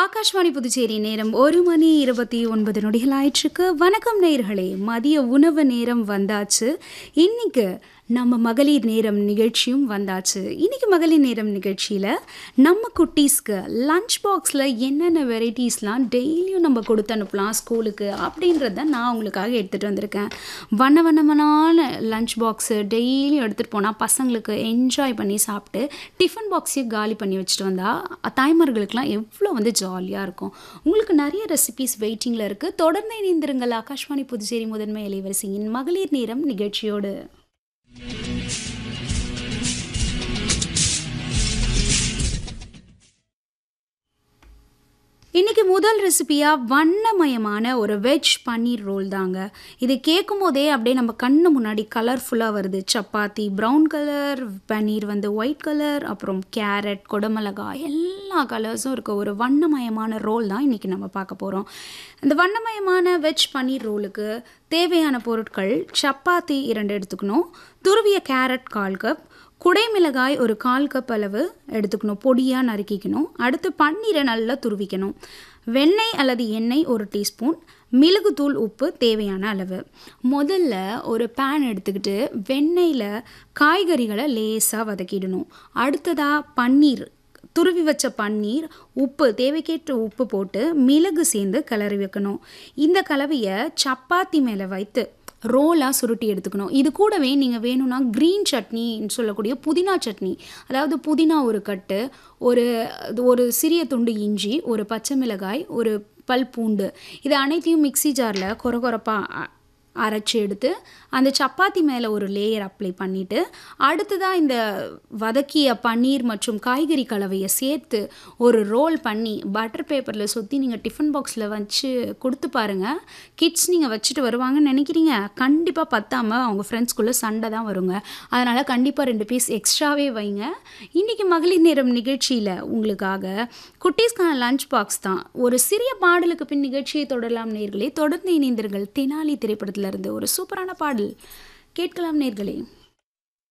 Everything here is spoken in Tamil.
ஆகாஷ்வாணி புதுச்சேரி நேரம் ஒரு மணி இருபத்தி ஒன்பது நொடிகள் ஆயிற்றுக்கு வணக்கம் நேயர்களே மதிய உணவு நேரம் வந்தாச்சு இன்னைக்கு நம்ம மகளிர் நேரம் நிகழ்ச்சியும் வந்தாச்சு இன்னைக்கு மகளிர் நேரம் நிகழ்ச்சியில் நம்ம குட்டீஸ்க்கு லஞ்ச் பாக்ஸில் என்னென்ன வெரைட்டிஸ்லாம் டெய்லியும் நம்ம கொடுத்து அனுப்பலாம் ஸ்கூலுக்கு அப்படின்றத நான் உங்களுக்காக எடுத்துகிட்டு வந்திருக்கேன் வண்ண வண்ணமான லஞ்ச் பாக்ஸு டெய்லியும் எடுத்துகிட்டு போனால் பசங்களுக்கு என்ஜாய் பண்ணி சாப்பிட்டு டிஃபன் பாக்ஸையும் காலி பண்ணி வச்சுட்டு வந்தால் தாய்மார்களுக்கெல்லாம் எவ்வளோ வந்து ஜாலியாக இருக்கும் உங்களுக்கு நிறைய ரெசிபிஸ் வெயிட்டிங்கில் இருக்குது தொடர்ந்து இணைந்திருங்கள் ஆகாஷ்வாணி புதுச்சேரி முதன்மை இலைவரிசையின் மகளிர் நேரம் நிகழ்ச்சியோடு இன்றைக்கி முதல் ரெசிபியாக வண்ணமயமான ஒரு வெஜ் பன்னீர் ரோல் தாங்க இது கேட்கும் போதே அப்படியே நம்ம கண்ணு முன்னாடி கலர்ஃபுல்லாக வருது சப்பாத்தி ப்ரௌன் கலர் பன்னீர் வந்து ஒயிட் கலர் அப்புறம் கேரட் கொடமிளகாய் எல்லா கலர்ஸும் இருக்க ஒரு வண்ணமயமான ரோல் தான் இன்றைக்கி நம்ம பார்க்க போகிறோம் இந்த வண்ணமயமான வெஜ் பன்னீர் ரோலுக்கு தேவையான பொருட்கள் சப்பாத்தி இரண்டு எடுத்துக்கணும் துருவிய கேரட் கால் கப் குடைமிளகாய் ஒரு கால் கப் அளவு எடுத்துக்கணும் பொடியாக நறுக்கிக்கணும் அடுத்து பன்னீரை நல்லா துருவிக்கணும் வெண்ணெய் அல்லது எண்ணெய் ஒரு டீஸ்பூன் மிளகுத்தூள் உப்பு தேவையான அளவு முதல்ல ஒரு பேன் எடுத்துக்கிட்டு வெண்ணெயில் காய்கறிகளை லேசாக வதக்கிடணும் அடுத்ததாக பன்னீர் துருவி வச்ச பன்னீர் உப்பு தேவைக்கேற்ற உப்பு போட்டு மிளகு சேர்ந்து கிளறி வைக்கணும் இந்த கலவையை சப்பாத்தி மேலே வைத்து ரோலாக சுருட்டி எடுத்துக்கணும் இது கூடவே நீங்கள் வேணும்னா க்ரீன் சட்னின்னு சொல்லக்கூடிய புதினா சட்னி அதாவது புதினா ஒரு கட்டு ஒரு ஒரு சிறிய துண்டு இஞ்சி ஒரு பச்சை மிளகாய் ஒரு பல் பூண்டு இது அனைத்தையும் மிக்சி ஜாரில் கொர கொரப்பாக அரைச்சி எடுத்து அந்த சப்பாத்தி மேலே ஒரு லேயர் அப்ளை பண்ணிவிட்டு அடுத்ததாக இந்த வதக்கிய பன்னீர் மற்றும் காய்கறி கலவையை சேர்த்து ஒரு ரோல் பண்ணி பட்டர் பேப்பரில் சுற்றி நீங்கள் டிஃபன் பாக்ஸில் வச்சு கொடுத்து பாருங்கள் கிட்ஸ் நீங்கள் வச்சுட்டு வருவாங்கன்னு நினைக்கிறீங்க கண்டிப்பாக பத்தாமல் அவங்க ஃப்ரெண்ட்ஸ்குள்ளே சண்டை தான் வருங்க அதனால் கண்டிப்பாக ரெண்டு பீஸ் எக்ஸ்ட்ராவே வைங்க இன்றைக்கி மகளிர் நேரம் நிகழ்ச்சியில் உங்களுக்காக குட்டீஸ்க்கான லஞ்ச் பாக்ஸ் தான் ஒரு சிறிய பாடலுக்கு பின் நிகழ்ச்சியை தொடரலாம் நேர்களே தொடர்ந்து இணைந்தீர்கள் தெனாலி திரைப்படத்தில் இருந்து ஒரு சூப்பரான பாடல் கேட்கலாம் நேர்களே